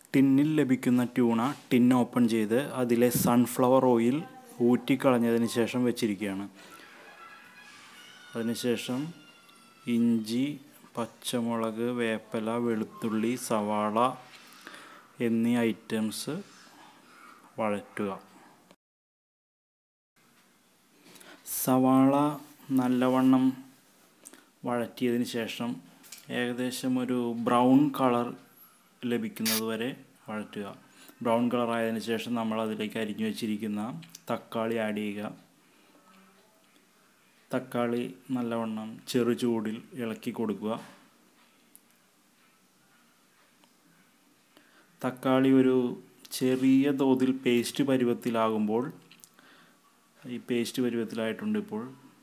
ടിന്നിൽ ലഭിക്കുന്ന tuna tin open ചെയ്ത് അതിലെ സൺഫ്ലവർ ഓയിൽ ഊറ്റിക്കളഞ്ഞതിന് ശേഷം വെച്ചിരിക്കുകയാണ് അതിനുശേഷം ഇഞ്ചി പച്ചമുളക് വേപ്പില വെളുത്തുള്ളി സവാള എന്നീ ഐറ്റംസ് വഴറ്റുക സവാള നല്ലവണ്ണം വഴറ്റിയതിന് ശേഷം ഏകദേശം ഒരു ബ്രൗൺ കളർ ലഭിക്കുന്നത് വരെ വഴറ്റുക ബ്രൗൺ കളർ ആയതിനു ശേഷം നമ്മൾ അതിലേക്ക് അരിഞ്ഞു വെച്ചിരിക്കുന്ന തക്കാളി ആഡ് ചെയ്യുക തക്കാളി നല്ലവണ്ണം ചെറു ചൂടിൽ ഇളക്കി കൊടുക്കുക തക്കാളി ഒരു ചെറിയ തോതിൽ പേസ്റ്റ് പരുവത്തിലാകുമ്പോൾ ഈ പേസ്റ്റ് പരുവത്തിലായിട്ടുണ്ട് ഇപ്പോൾ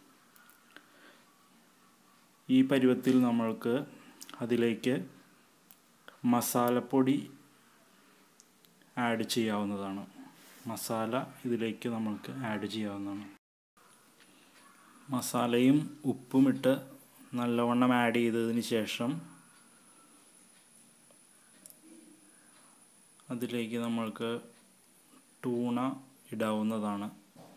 ഈ പരുവത്തിൽ നമ്മൾക്ക് അതിലേക്ക് മസാലപ്പൊടി ആഡ് ചെയ്യാവുന്നതാണ് മസാല ഇതിലേക്ക് നമ്മൾക്ക് ആഡ് ചെയ്യാവുന്നതാണ് മസാലയും ഉപ്പും ഇട്ട് നല്ലവണ്ണം ആഡ് ചെയ്തതിന് ശേഷം അതിലേക്ക് നമ്മൾക്ക് ടൂണ ഇടാവുന്നതാണ്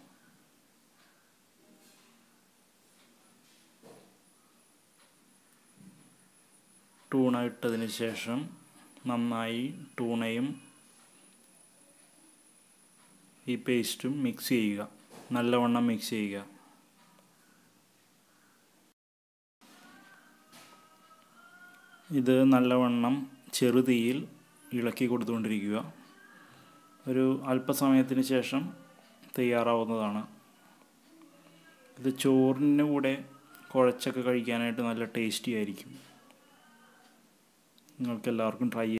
ടൂണ ഇട്ടതിന് ശേഷം നന്നായി ടൂണയും ഈ പേസ്റ്റും മിക്സ് ചെയ്യുക നല്ലവണ്ണം മിക്സ് ചെയ്യുക ഇത് നല്ലവണ്ണം ചെറുതീയിൽ ഇളക്കി കൊടുത്തുകൊണ്ടിരിക്കുക ഒരു അല്പസമയത്തിന് ശേഷം തയ്യാറാവുന്നതാണ് ഇത് ചോറിന് കൂടെ കുഴച്ചൊക്കെ കഴിക്കാനായിട്ട് നല്ല ടേസ്റ്റി ആയിരിക്കും നിങ്ങൾക്ക് എല്ലാവർക്കും ട്രൈ